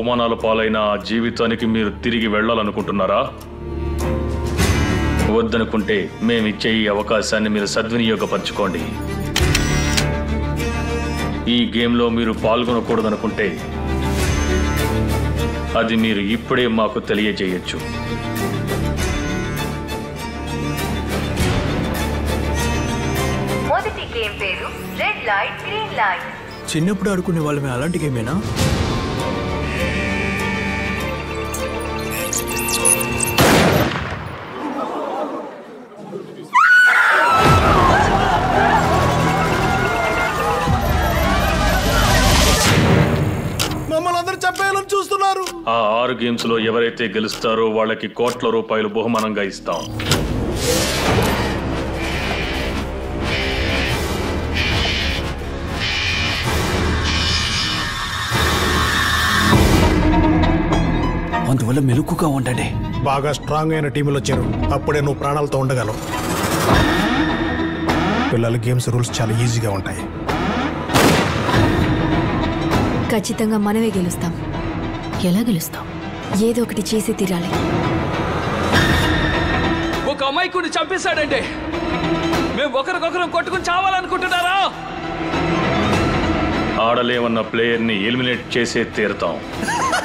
అవమానాల పాలైన ఆ జీవితానికి మీరు తిరిగి వెళ్ళాలనుకుంటున్నారా వద్దనుకుంటే మేమిచ్చే ఈ అవకాశాన్ని మీరు సద్వినియోగపరచుకోండి ఈ గేమ్లో మీరు పాల్గొనకూడదనుకుంటే అది మీరు ఇప్పుడే మాకు తెలియజేయొచ్చు మొదటి గేమ్ పేరు రెడ్ లైట్ గ్రీన్ లైట్ చిన్నప్పుడు ఆడుకునే వాళ్ళమే అలాంటి గేమేనా మమ్మల్ని అందరూ చెప్పేయాలని చూస్తున్నారు ఆ ఆరు గేమ్స్ లో ఎవరైతే గెలుస్తారో వాళ్ళకి కోట్ల రూపాయలు బహుమానంగా ఇస్తాం అందువల్ల మెలుకుగా ఉండండి బాగా స్ట్రాంగ్ అయిన టీములు వచ్చారు అప్పుడే నువ్వు ప్రాణాలతో ఉండగలవు పిల్లల గేమ్స్ రూల్స్ చాలా ఈజీగా ఉంటాయి ఖచ్చితంగా మనమే గెలుస్తాం ఎలా గెలుస్తాం ఏదో ఒకటి చేసి తీరాలి ఒక అమాయకుడిని చంపేశాడండి మేము ఒకరికొకరం కొట్టుకుని చావాలనుకుంటున్నారా ఆడలేమన్న ప్లేయర్ని ఎలిమినేట్ చేసే తీరుతాం